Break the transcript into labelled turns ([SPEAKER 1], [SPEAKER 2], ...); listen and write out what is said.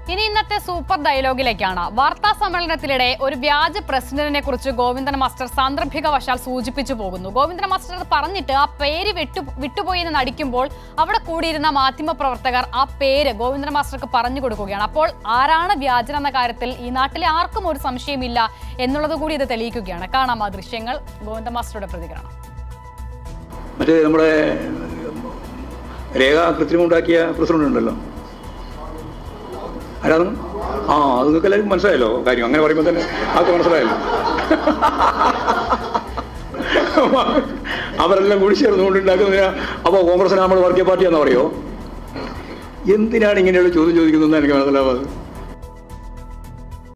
[SPEAKER 1] ഇനി ഇന്നത്തെ സൂപ്പർ ഡയലോഗിലേക്കാണ് വാർത്താ സമ്മേളനത്തിനിടെ ഒരു വ്യാജ പ്രസിഡന്റിനെ കുറിച്ച് ഗോവിന്ദൻ മാസ്റ്റർ സാന്ദർഭിക വശാൽ സൂചിപ്പിച്ചു പോകുന്നു ഗോവിന്ദൻ മാസ്റ്റർ അത് പറഞ്ഞിട്ട് ആ പേര് വിട്ടു വിട്ടുപോയി എന്ന് നടിക്കുമ്പോൾ അവിടെ കൂടിയിരുന്ന മാധ്യമപ്രവർത്തകർ ആ പേര് ഗോവിന്ദൻ മാസ്റ്റർക്ക് പറഞ്ഞു കൊടുക്കുകയാണ് അപ്പോൾ ആരാണ് വ്യാജൻ എന്ന കാര്യത്തിൽ ഈ നാട്ടിലെ ആർക്കും ഒരു സംശയമില്ല എന്നുള്ളത് കൂടി ഇത് തെളിയിക്കുകയാണ് കാണാം ആ ദൃശ്യങ്ങൾ ഗോവിന്ദൻ മാസ്റ്ററുടെ പ്രതികരണം
[SPEAKER 2] മറ്റേ നമ്മുടെ രേഖ കൃത്രിമം ഉണ്ടാക്കിയ പ്രസിഡന്റ് ഉണ്ടല്ലോ ആരാണ് ആ അത് നിങ്ങൾക്ക് എല്ലാവർക്കും മനസ്സിലായല്ലോ കാര്യം അങ്ങനെ പറയുമ്പോൾ തന്നെ ആൾക്ക് മനസ്സിലായല്ലോ അവരെല്ലാം കൂടി ചേർന്നുകൊണ്ട് ഉണ്ടാക്കുന്ന അപ്പോൾ കോൺഗ്രസിന് നമ്മൾ വർഗീയ പാർട്ടിയാന്ന് പറയോ എന്തിനാണ് ഇങ്ങനെയുള്ള ചോദ്യം ചോദിക്കുന്നതെന്ന് എനിക്ക് മനസ്സിലാവാതെ